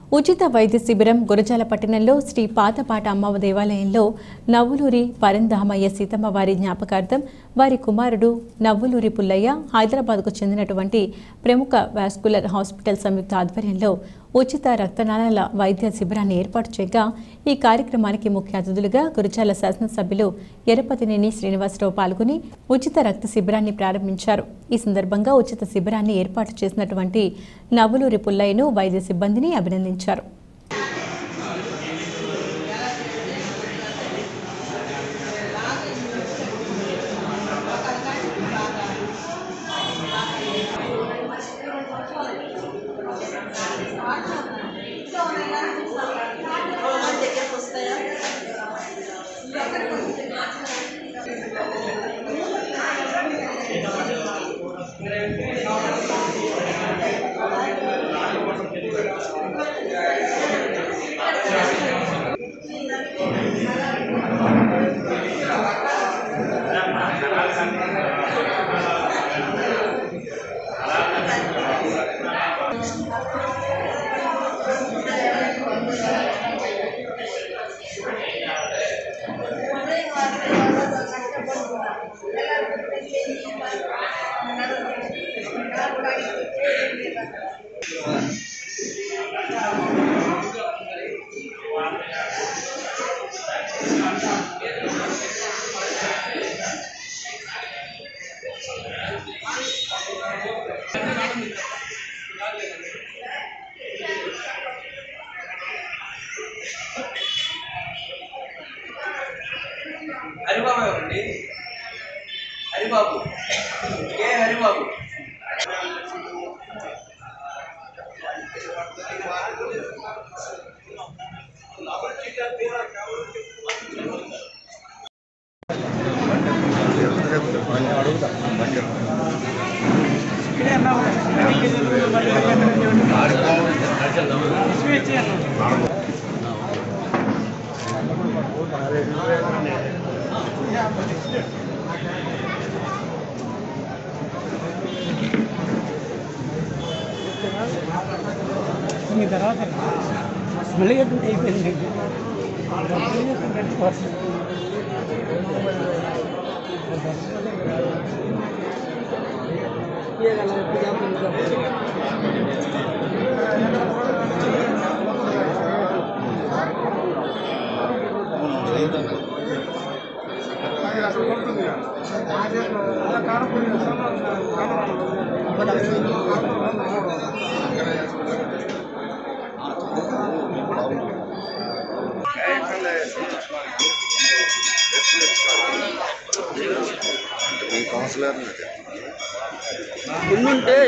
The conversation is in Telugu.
ఉచిత వైద్య శిబిరం గురజాల పట్టణంలో శ్రీ పాతపాట అమ్మవ దేవాలయంలో నవ్వులూరి పరంధామయ్య సీతమ్మ వారి జ్ఞాపకార్థం వారి కుమారుడు నవ్వులూరి పుల్లయ్య హైదరాబాద్కు చెందినటువంటి ప్రముఖ వాస్కులర్ హాస్పిటల్ సంయుక్త ఆధ్వర్యంలో ఉచిత రక్తనాళాల వైద్య శిబిరాన్ని ఏర్పాటు చేయగా ఈ కార్యక్రమానికి ముఖ్య అతిథులుగా గురజాల శాసనసభ్యులు ఎరపతినేని శ్రీనివాసరావు పాల్గొని ఉచిత రక్త శిబిరాన్ని ప్రారంభించారు ఈ సందర్భంగా ఉచిత శిబిరాన్ని ఏర్పాటు చేసినటువంటి నవ్వులూరి పుల్లయ్యను వైద్య సిబ్బందిని అభినందించారు హరిబాబు ఎవరండి హరిబాబు కే హరిబాబు మీ తర్వాత మళ్ళీ అయిపోయింది మీ కౌన్సిలర్ ముందుంటే